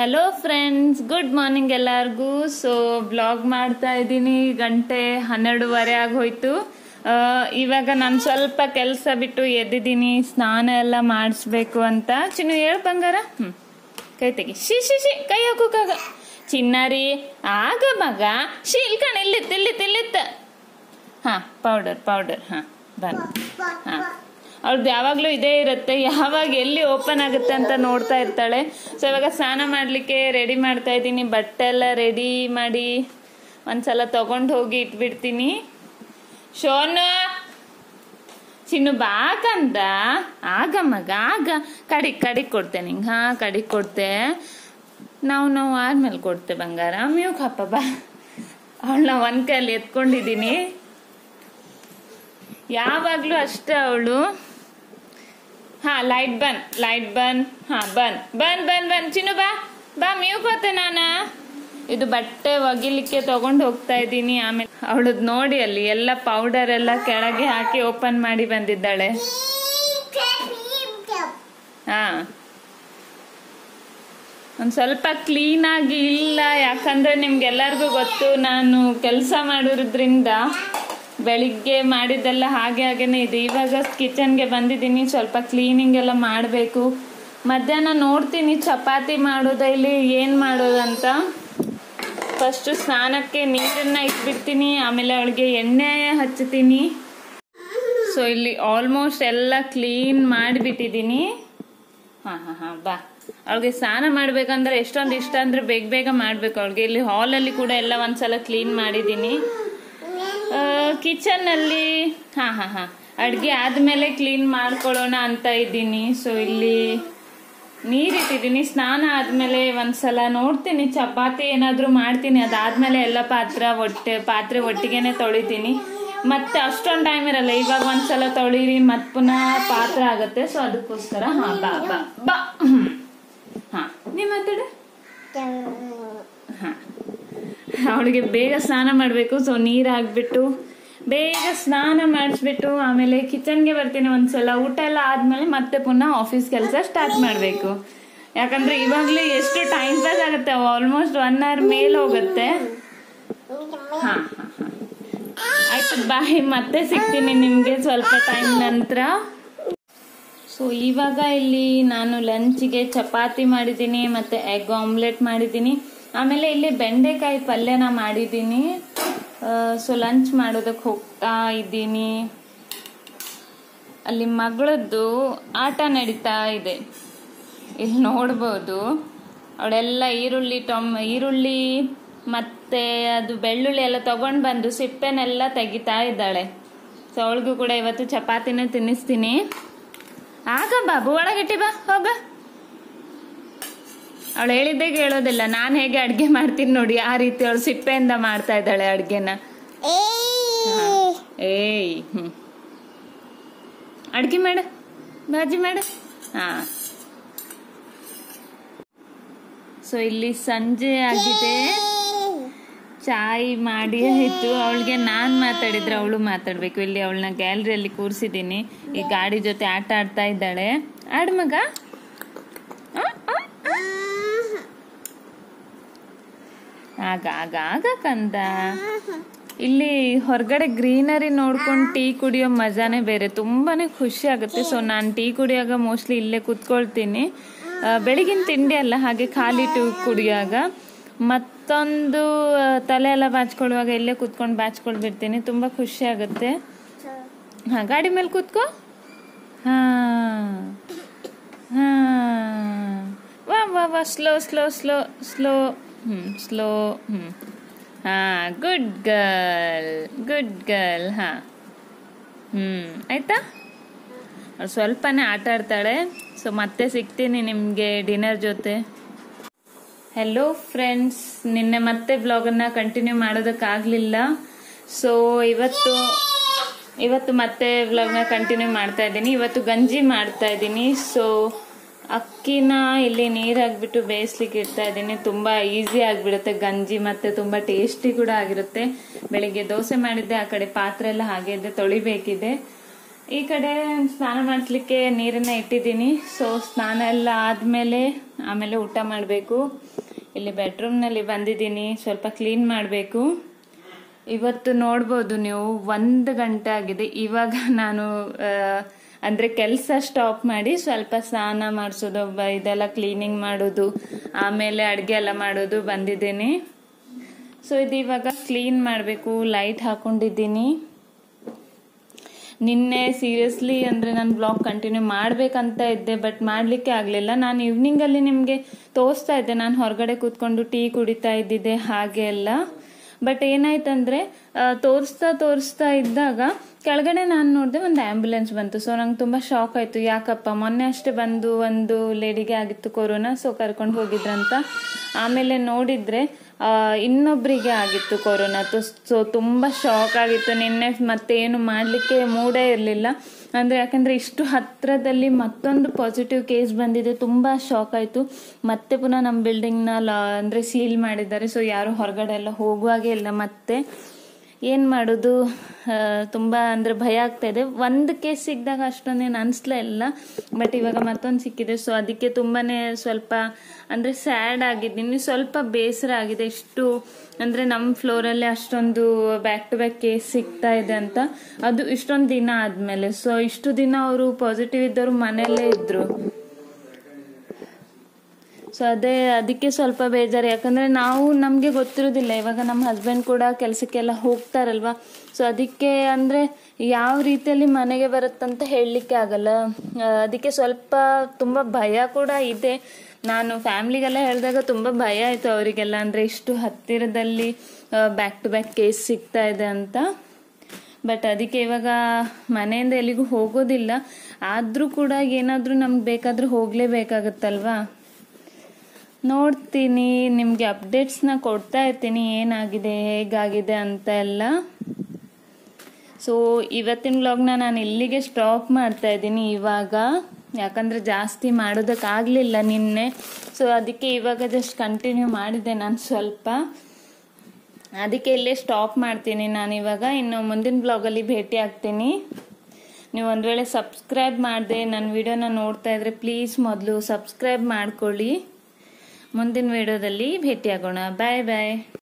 Hello friends good morning ಎಲ್ಲರಿಗೂ so blog ಮಾಡ್ತಾ ಇದ್ದೀನಿ ಗಂಟೆ ಹನ್ನೆರಡುವರೆ ಆಗೋಯ್ತು ಆ, ಇವಾಗ ನಾನು ಸ್ವಲ್ಪ ಕೆಲಸ ಬಿಟ್ಟು ಎದ್ದಿದ್ದೀನಿ ಸ್ನಾನ ಎಲ್ಲ ಮಾಡಿಸ್ಬೇಕು ಅಂತ ಚಿನ್ನು ಹೇಳು ಬಂಗಾರ ಹ್ಞೂ ಕೈ ತೆಗಿ ಶಿ ಶಿ ಶಿ ಕೈ ಹಾಕೋಕಾಗ ಚಿನ್ನಾರಿ ಆಗ ಮಗ ಶಿ ಇಲ್ಕಣ ಇಲ್ಲಿತ್ತು ಇಲ್ಲಿತ್ತು ಇಲ್ಲಿತ್ತು ಹಾಂ ಪೌಡರ್ ಪೌಡರ್ ಹಾಂ ಬನ್ನಿ ಹಾಂ ಅವ್ರದ್ದು ಯಾವಾಗಲೂ ಇದೇ ಇರುತ್ತೆ ಯಾವಾಗ ಎಲ್ಲಿ ಓಪನ್ ಆಗುತ್ತೆ ಅಂತ ನೋಡ್ತಾ ಇರ್ತಾಳೆ ಸೊ ಇವಾಗ ಸ್ನಾನ ಮಾಡಲಿಕ್ಕೆ ರೆಡಿ ಮಾಡ್ತಾ ಇದ್ದೀನಿ ಬಟ್ಟೆ ಎಲ್ಲ ರೆಡಿ ಮಾಡಿ ಒಂದ್ಸಲ ತಗೊಂಡು ಹೋಗಿ ಇಟ್ಬಿಡ್ತೀನಿ ಶೋನು ಚಿನ್ನು ಬಾಕಂದ ಆಗ ಮಗ ಆಗ ಕಡಿಗೆ ಕಡಿಗೆ ಕೊಡ್ತೆ ನಿಂಗೆ ಹಾಂ ಕಡಿಗೆ ಕೊಡ್ತೆ ನಾವು ನಾವು ಆದ್ಮೇಲೆ ಕೊಡ್ತೆ ಬಂಗಾರ ಮ್ಯೂಕ್ ಹಪ್ಪ ಬಾ ಅವಳನ್ನ ಒಂದು ಕೈಯಲ್ಲಿ ಎತ್ಕೊಂಡಿದ್ದೀನಿ ಯಾವಾಗಲೂ ಅಷ್ಟೇ ಅವಳು ಹಾ ಲೈಟ್ ಬನ್ ಲೈಟ್ ಬನ್ ಹಾ ಬನ್ ಬನ್ ಬನ್ ಬನ್ ಚಿನ್ನು ಬಾ ಬಾ ಮ್ಯೂಕ್ ಹೋತೆ ನಾನು ಇದು ಬಟ್ಟೆ ಒಗಿಲಿಕ್ಕೆ ತಗೊಂಡು ಹೋಗ್ತಾ ಇದ್ದೀನಿ ಆಮೇಲೆ ಅವಳದ್ ನೋಡಿ ಅಲ್ಲಿ ಎಲ್ಲ ಪೌಡರ್ ಎಲ್ಲ ಕೆಳಗೆ ಹಾಕಿ ಓಪನ್ ಮಾಡಿ ಬಂದಿದ್ದಾಳೆ ಹಾ ಒಂದು ಸ್ವಲ್ಪ ಕ್ಲೀನ್ ಆಗಿ ಇಲ್ಲ ಯಾಕಂದ್ರೆ ನಿಮ್ಗೆಲ್ಲರಿಗೂ ಗೊತ್ತು ನಾನು ಕೆಲಸ ಮಾಡಿರೋದ್ರಿಂದ ಬೆಳಿಗ್ಗೆ ಮಾಡಿದ್ದೆಲ್ಲ ಹಾಗೆ ಹಾಗೇನೆ ಇದೆ ಇವಾಗ ಕಿಚನ್ಗೆ ಬಂದಿದ್ದೀನಿ ಸ್ವಲ್ಪ ಕ್ಲೀನಿಂಗ್ ಎಲ್ಲ ಮಾಡಬೇಕು ಮಧ್ಯಾಹ್ನ ನೋಡ್ತೀನಿ ಚಪಾತಿ ಮಾಡೋದ ಇಲ್ಲಿ ಏನು ಮಾಡೋದಂತ ಫಸ್ಟ್ ಸ್ನಾನಕ್ಕೆ ನೀರನ್ನ ಇಟ್ಬಿಡ್ತೀನಿ ಆಮೇಲೆ ಅವಳಿಗೆ ಎಣ್ಣೆ ಹಚ್ತೀನಿ ಸೊ ಇಲ್ಲಿ ಆಲ್ಮೋಸ್ಟ್ ಎಲ್ಲ ಕ್ಲೀನ್ ಮಾಡಿಬಿಟ್ಟಿದ್ದೀನಿ ಹಾಂ ಹಾಂ ಹಾಂ ಬಾ ಅವಳಿಗೆ ಸ್ನಾನ ಮಾಡ್ಬೇಕಂದ್ರೆ ಎಷ್ಟೊಂದು ಇಷ್ಟ ಅಂದ್ರೆ ಬೇಗ ಬೇಗ ಮಾಡ್ಬೇಕು ಅವಳಿಗೆ ಇಲ್ಲಿ ಹಾಲಲ್ಲಿ ಕೂಡ ಎಲ್ಲ ಒಂದ್ಸಲ ಕ್ಲೀನ್ ಮಾಡಿದ್ದೀನಿ ಕಿಚನ್ನಲ್ಲಿ ಹಾಂ ಹಾಂ ಹಾಂ ಅಡುಗೆ ಆದಮೇಲೆ ಕ್ಲೀನ್ ಮಾಡ್ಕೊಳ್ಳೋಣ ಅಂತ ಇದ್ದೀನಿ ಸೊ ಇಲ್ಲಿ ನೀರಿಟ್ಟಿದ್ದೀನಿ ಸ್ನಾನ ಆದಮೇಲೆ ಒಂದ್ಸಲ ನೋಡ್ತೀನಿ ಚಪಾತಿ ಏನಾದರೂ ಮಾಡ್ತೀನಿ ಅದಾದಮೇಲೆ ಎಲ್ಲ ಪಾತ್ರ ಒಟ್ಟೆ ಪಾತ್ರೆ ಒಟ್ಟಿಗೆನೆ ತೊಳಿತೀನಿ ಮತ್ತೆ ಅಷ್ಟೊಂದು ಟೈಮ್ ಇರಲ್ಲ ಇವಾಗ ಒಂದ್ಸಲ ತೊಳಿರಿ ಮತ್ತೆ ಪುನಃ ಪಾತ್ರ ಆಗುತ್ತೆ ಸೊ ಅದಕ್ಕೋಸ್ಕರ ಹಾಂ ಬಾ ಬಾ ಬಾ ಹಾಂ ನೀವು ಮಾತಾಡು ಹಾಂ ಅವಳಿಗೆ ಬೇಗ ಸ್ನಾನ ಮಾಡಬೇಕು ಸೊ ನೀರು ಹಾಕ್ಬಿಟ್ಟು ಬೇಗ ಸ್ನಾನ ಮಾಡಿಸ್ಬಿಟ್ಟು ಆಮೇಲೆ ಕಿಚನ್ಗೆ ಬರ್ತೀನಿ ಒಂದ್ಸಲ ಊಟ ಎಲ್ಲ ಆದಮೇಲೆ ಮತ್ತೆ ಪುನಃ ಆಫೀಸ್ ಕೆಲಸ ಸ್ಟಾರ್ಟ್ ಮಾಡಬೇಕು ಯಾಕಂದ್ರೆ ಇವಾಗಲೇ ಎಷ್ಟು ಟೈಮ್ ಪಾಸ್ ಆಗುತ್ತೆ ಆಲ್ಮೋಸ್ಟ್ ಒನ್ ಅವರ್ ಮೇಲೆ ಹೋಗುತ್ತೆ ಹಾಂ ಹಾಂ ಹಾಂ ಆಯ್ತು ಬಾಯ್ ಮತ್ತೆ ಸಿಗ್ತೀನಿ ನಿಮಗೆ ಸ್ವಲ್ಪ ಟೈಮ್ ನಂತರ ಸೊ ಇವಾಗ ಇಲ್ಲಿ ನಾನು ಲಂಚ್ಗೆ ಚಪಾತಿ ಮಾಡಿದ್ದೀನಿ ಮತ್ತು ಎಗ್ ಆಮ್ಲೆಟ್ ಮಾಡಿದ್ದೀನಿ ಆಮೇಲೆ ಇಲ್ಲಿ ಬೆಂಡೆಕಾಯಿ ಪಲ್ಯನ ಮಾಡಿದ್ದೀನಿ ಸೊ ಲಂಚ್ ಮಾಡೋದಕ್ಕೆ ಹೋಗ್ತಾ ಇದ್ದೀನಿ ಅಲ್ಲಿ ಮಗಳದ್ದು ಆಟ ನಡೀತಾ ಇದೆ ಇಲ್ಲಿ ನೋಡ್ಬೋದು ಅವಳೆಲ್ಲ ಈರುಳ್ಳಿ ಟೊಮ್ ಈರುಳ್ಳಿ ಮತ್ತೆ ಅದು ಬೆಳ್ಳುಳ್ಳಿ ಎಲ್ಲ ತಗೊಂಡು ಬಂದು ಸಿಪ್ಪೆನೆಲ್ಲ ತೆಗಿತಾ ಇದ್ದಾಳೆ ಸೊ ಅವಳಿಗೂ ಕೂಡ ಇವತ್ತು ಚಪಾತಿನೇ ತಿನ್ನಿಸ್ತೀನಿ ಆಗ ಬಾಬು ಒಳಗಿಟ್ಟಿ ಬಾ ಹೋಗ ಅವಳು ಹೇಳಿದ್ದೇ ಕೇಳೋದಿಲ್ಲ ನಾನು ಹೇಗೆ ಅಡುಗೆ ಮಾಡ್ತೀನಿ ನೋಡಿ ಆ ರೀತಿ ಅವಳು ಸಿಪ್ಪೆಯಿಂದ ಮಾಡ್ತಾ ಇದ್ದಾಳೆ ಅಡುಗೆನ ಏಯ್ ಹ್ಞೂ ಅಡುಗೆ ಮಾಡು ಬಾಜಿ ಮಾಡು ಹಾಂ ಸೊ ಇಲ್ಲಿ ಸಂಜೆ ಆಗಿದೆ ಚಾಯ್ ಮಾಡಿ ಆಯಿತು ಅವಳಿಗೆ ನಾನು ಮಾತಾಡಿದ್ರೆ ಅವಳು ಮಾತಾಡಬೇಕು ಇಲ್ಲಿ ಅವಳನ್ನ ಗ್ಯಾಲರಿಯಲ್ಲಿ ಕೂರಿಸಿದ್ದೀನಿ ಈ ಗಾಡಿ ಜೊತೆ ಆಟ ಆಡ್ತಾ ಇದ್ದಾಳೆ ಆಡು ಮಗ ಆ, ಆ, ಆ. ಆಗ ಆಗ ಆಗ ಕಂದ ಇಲ್ಲಿ ಹೊರಗಡೆ ಗ್ರೀನರಿ ನೋಡ್ಕೊಂಡು ಟೀ ಕುಡಿಯೋ ಮಜಾನೇ ಬೇರೆ ತುಂಬಾನೇ ಖುಷಿ ಆಗುತ್ತೆ ಸೊ ನಾನು ಟೀ ಕುಡಿಯಾಗ ಮೋಸ್ಟ್ಲಿ ಇಲ್ಲೇ ಕುತ್ಕೊಳ್ತೀನಿ ಆ, ಬೆಳಗಿನ ತಿಂಡಿ ಅಲ್ಲ ಹಾಗೆ ಖಾಲಿ ಟೀ ಕುಡಿಯಾಗ ಮತ್ತೊಂದು ಆ, ತಲೆ ಎಲ್ಲ ಬಾಚ್ಕೊಳ್ಳುವಾಗ ಇಲ್ಲೇ ಕುತ್ಕೊಂಡು ಬಾಚ್ಕೊಳ್ಬಿಡ್ತೀನಿ ತುಂಬ ಖುಷಿ ಆಗುತ್ತೆ ಹಾಂ ಗಾಡಿ ಮೇಲೆ ಕೂತ್ಕೋ ಹಾಂ ಹಾಂ ವಾ ವಾ ವಾ ಸ್ಲೋ ಸ್ಲೋ ಸ್ಲೋ ಸ್ಲೋ ಹ್ಞೂ ಸ್ಲೋ ಹ್ಞೂ ಹಾಂ ಗುಡ್ ಗರ್ಲ್ ಗುಡ್ ಗರ್ಲ್ ಹಾಂ ಹ್ಞೂ ಆಯಿತಾ ಅವ್ಳು ಸ್ವಲ್ಪನೇ ಆಟ ಆಡ್ತಾಳೆ ಸೊ ಮತ್ತೆ ಸಿಗ್ತೀನಿ ನಿಮಗೆ ಡಿನ್ನರ್ ಜೊತೆ ಹೆಲೋ ಫ್ರೆಂಡ್ಸ್ ನಿನ್ನೆ ಮತ್ತೆ ಬ್ಲಾಗನ್ನು ಕಂಟಿನ್ಯೂ ಮಾಡೋದಕ್ಕಾಗಲಿಲ್ಲ ಸೊ ಇವತ್ತು ಇವತ್ತು ಮತ್ತೆ ವ್ಲಾಗ್ನ ಕಂಟಿನ್ಯೂ ಮಾಡ್ತಾ ಇದ್ದೀನಿ ಇವತ್ತು ಗಂಜಿ ಮಾಡ್ತಾ ಇದ್ದೀನಿ ಸೊ ಅಕ್ಕಿನ ಇಲ್ಲಿ ನೀರು ಹಾಕ್ಬಿಟ್ಟು ಬೇಯಿಸ್ಲಿಕ್ಕೆ ಇಡ್ತಾ ಇದ್ದೀನಿ ತುಂಬ ಈಸಿ ಆಗಿಬಿಡುತ್ತೆ ಗಂಜಿ ಮತ್ತು ತುಂಬ ಟೇಸ್ಟಿ ಕೂಡ ಆಗಿರುತ್ತೆ ಬೆಳಿಗ್ಗೆ ದೋಸೆ ಮಾಡಿದ್ದೆ ಆ ಕಡೆ ಪಾತ್ರೆ ಎಲ್ಲ ಹಾಗೆ ಇದೆ ತೊಳಿಬೇಕಿದೆ ಈ ಕಡೆ ಸ್ನಾನ ಮಾಡಿಸ್ಲಿಕ್ಕೆ ನೀರನ್ನ ಇಟ್ಟಿದ್ದೀನಿ ಸೊ ಸ್ನಾನ ಎಲ್ಲ ಆದಮೇಲೆ ಆಮೇಲೆ ಊಟ ಮಾಡಬೇಕು ಇಲ್ಲಿ ಬೆಡ್ರೂಮ್ನಲ್ಲಿ ಬಂದಿದ್ದೀನಿ ಸ್ವಲ್ಪ ಕ್ಲೀನ್ ಮಾಡಬೇಕು ಇವತ್ತು ನೋಡ್ಬೋದು ನೀವು ಒಂದು ಗಂಟೆ ಆಗಿದೆ ಇವಾಗ ನಾನು ಆ, ಅಂದ್ರೆ ಕೆಲಸ ಸ್ಟಾಪ್ ಮಾಡಿ ಸ್ವಲ್ಪ ಸ್ನಾನ ಮಾಡಿಸೋದು ಬ- ಇದೆಲ್ಲ ಕ್ಲೀನಿಂಗ್ ಮಾಡೋದು ಆಮೇಲೆ ಅಡುಗೆ ಎಲ್ಲ ಮಾಡೋದು ಬಂದಿದ್ದೀನಿ ಸೊ ಇದು ಇವಾಗ ಕ್ಲೀನ್ ಮಾಡಬೇಕು ಲೈಟ್ ಹಾಕೊಂಡಿದ್ದೀನಿ ನಿನ್ನೆ ಸೀರಿಯಸ್ಲಿ ಅಂದರೆ ನಾನು ಬ್ಲಾಗ್ ಕಂಟಿನ್ಯೂ ಮಾಡಬೇಕಂತ ಇದ್ದೆ ಬಟ್ ಮಾಡಲಿಕ್ಕೆ ಆಗಲಿಲ್ಲ ನಾನು ಈವ್ನಿಂಗಲ್ಲಿ ನಿಮಗೆ ತೋರಿಸ್ತಾ ಇದ್ದೆ ನಾನು ಹೊರಗಡೆ ಕೂತ್ಕೊಂಡು ಟೀ ಕುಡಿತಾ ಇದ್ದಿದ್ದೆ ಹಾಗೆ ಎಲ್ಲ ಬಟ್ ಏನಾಯ್ತಂದ್ರೆ ಆ, ತೋರಿಸ್ತಾ ತೋರಿಸ್ತಾ ಇದ್ದಾಗ ಕೆಳಗಡೆ ನಾನು ನೋಡಿದೆ ಒಂದು ಆ್ಯಂಬುಲೆನ್ಸ್ ಬಂತು ಸೊ ನಂಗೆ ತುಂಬ ಶಾಕ್ ಆಯಿತು ಯಾಕಪ್ಪ ಮೊನ್ನೆ ಅಷ್ಟೇ ಬಂದು ಒಂದು ಲೇಡಿಗೆ ಆಗಿತ್ತು ಕೊರೋನಾ ಸೊ ಕರ್ಕೊಂಡು ಹೋಗಿದ್ರಂತ ಆಮೇಲೆ ನೋಡಿದ್ರೆ ಆ, ಇನ್ನೊಬ್ರಿಗೆ ಆಗಿತ್ತು ಕೊರೋನಾ ಸೊ ತುಂಬ ಶಾಕ್ ಆಗಿತ್ತು ನಿನ್ನೆ ಮತ್ತೆ ಏನು ಮಾಡಲಿಕ್ಕೆ ಮೂಡೇ ಇರಲಿಲ್ಲ ಅಂದರೆ ಯಾಕಂದರೆ ಇಷ್ಟು ಹತ್ತಿರದಲ್ಲಿ ಮತ್ತೊಂದು ಪಾಸಿಟಿವ್ ಕೇಸ್ ಬಂದಿದೆ ತುಂಬ ಶಾಕ್ ಆಯಿತು ಮತ್ತೆ ಪುನಃ ನಮ್ಮ ಬಿಲ್ಡಿಂಗ್ನ ಲಾ ಅಂದರೆ ಸೀಲ್ ಮಾಡಿದ್ದಾರೆ ಸೊ ಯಾರು ಹೊರಗಡೆ ಎಲ್ಲ ಹೋಗುವಾಗೆ ಇಲ್ಲ ಮತ್ತೆ ಏನು ಮಾಡೋದು ಆ, ತುಂಬ ಅಂದರೆ ಭಯ ಆಗ್ತಾ ಇದೆ ಒಂದು ಕೇಸ್ ಸಿಕ್ಕಿದಾಗ ಅಷ್ಟೊಂದೇನು ಅನಿಸ್ಲೇ ಇಲ್ಲ ಬಟ್ ಇವಾಗ ಮತ್ತೊಂದು ಸಿಕ್ಕಿದೆ ಸೊ ಅದಕ್ಕೆ ತುಂಬಾ ಸ್ವಲ್ಪ ಅಂದರೆ ಸ್ಯಾಡ್ ಆಗಿದ್ದೀನಿ ಸ್ವಲ್ಪ ಬೇಸರ ಆಗಿದೆ ಇಷ್ಟು ಅಂದರೆ ನಮ್ಮ ಫ್ಲೋರಲ್ಲಿ ಅಷ್ಟೊಂದು ಬ್ಯಾಕ್ ಟು ಬ್ಯಾಕ್ ಕೇಸ್ ಸಿಗ್ತಾ ಇದೆ ಅಂತ ಅದು ಇಷ್ಟೊಂದು ದಿನ ಆದಮೇಲೆ ಸೊ ಇಷ್ಟು ದಿನ ಅವರು ಪಾಸಿಟಿವ್ ಇದ್ದವರು ಮನೆಯಲ್ಲೇ ಇದ್ದರು ಸೊ ಅದೇ ಅದಕ್ಕೆ ಸ್ವಲ್ಪ ಬೇಜಾರು ಯಾಕಂದರೆ ನಾವು ನಮಗೆ ಗೊತ್ತಿರೋದಿಲ್ಲ ಇವಾಗ ನಮ್ಮ ಹಸ್ಬೆಂಡ್ ಕೂಡ ಕೆಲಸಕ್ಕೆಲ್ಲ ಹೋಗ್ತಾರಲ್ವ ಸೊ ಅದಕ್ಕೆ ಅಂದರೆ ಯಾವ ರೀತಿಯಲ್ಲಿ ಮನೆಗೆ ಬರುತ್ತಂತ ಹೇಳಲಿಕ್ಕೆ ಆಗಲ್ಲ ಆ, ಅದಕ್ಕೆ ಸ್ವಲ್ಪ ತುಂಬ ಭಯ ಕೂಡ ಇದೆ ನಾನು ಫ್ಯಾಮ್ಲಿಗೆಲ್ಲ ಹೇಳಿದಾಗ ತುಂಬ ಭಯ ಆಯಿತು ಅವರಿಗೆಲ್ಲ ಅಂದರೆ ಇಷ್ಟು ಹತ್ತಿರದಲ್ಲಿ ಬ್ಯಾಕ್ ಟು ಬ್ಯಾಕ್ ಕೇಸ್ ಸಿಗ್ತಾ ಇದೆ ಅಂತ ಬಟ್ ಅದಕ್ಕೆ ಇವಾಗ ಮನೆಯಿಂದ ಎಲ್ಲಿಗೂ ಹೋಗೋದಿಲ್ಲ ಆದರೂ ಕೂಡ ಏನಾದರೂ ನಮ್ಗೆ ಬೇಕಾದರೂ ಹೋಗಲೇಬೇಕಾಗತ್ತಲ್ವಾ ನೋಡ್ತೀನಿ ನಿಮಗೆ ಅಪ್ಡೇಟ್ಸ್ನ ಕೊಡ್ತಾ ಇರ್ತೀನಿ ಏನಾಗಿದೆ ಹೇಗಾಗಿದೆ ಅಂತ ಎಲ್ಲ ಸೊ ಇವತ್ತಿನ ವ್ಲಾಗ್ನ ನಾನು ಇಲ್ಲಿಗೆ ಸ್ಟಾಪ್ ಮಾಡ್ತಾ ಇದ್ದೀನಿ ಇವಾಗ ಯಾಕಂದರೆ ಜಾಸ್ತಿ ಮಾಡೋದಕ್ಕಾಗಲಿಲ್ಲ ನಿನ್ನೆ ಸೊ ಅದಕ್ಕೆ ಇವಾಗ ಜಸ್ಟ್ ಕಂಟಿನ್ಯೂ ಮಾಡಿದೆ ನಾನು ಸ್ವಲ್ಪ ಅದಕ್ಕೆ ಇಲ್ಲೇ ಸ್ಟಾಪ್ ಮಾಡ್ತೀನಿ ನಾನು ಇವಾಗ ಇನ್ನು ಮುಂದಿನ ಬ್ಲಾಗಲ್ಲಿ ಭೇಟಿ ಆಗ್ತೀನಿ ನೀವು ಒಂದು ವೇಳೆ ಸಬ್ಸ್ಕ್ರೈಬ್ ಮಾಡಿದೆ ನನ್ನ ವಿಡಿಯೋನ ನೋಡ್ತಾ ಇದ್ರೆ ಪ್ಲೀಸ್ ಮೊದಲು ಸಬ್ಸ್ಕ್ರೈಬ್ ಮಾಡ್ಕೊಳ್ಳಿ ಮುಂದಿನ ವಿಡಿಯೋದಲ್ಲಿ ಭೇಟಿಯಾಗೋಣ ಬಾಯ್ ಬಾಯ್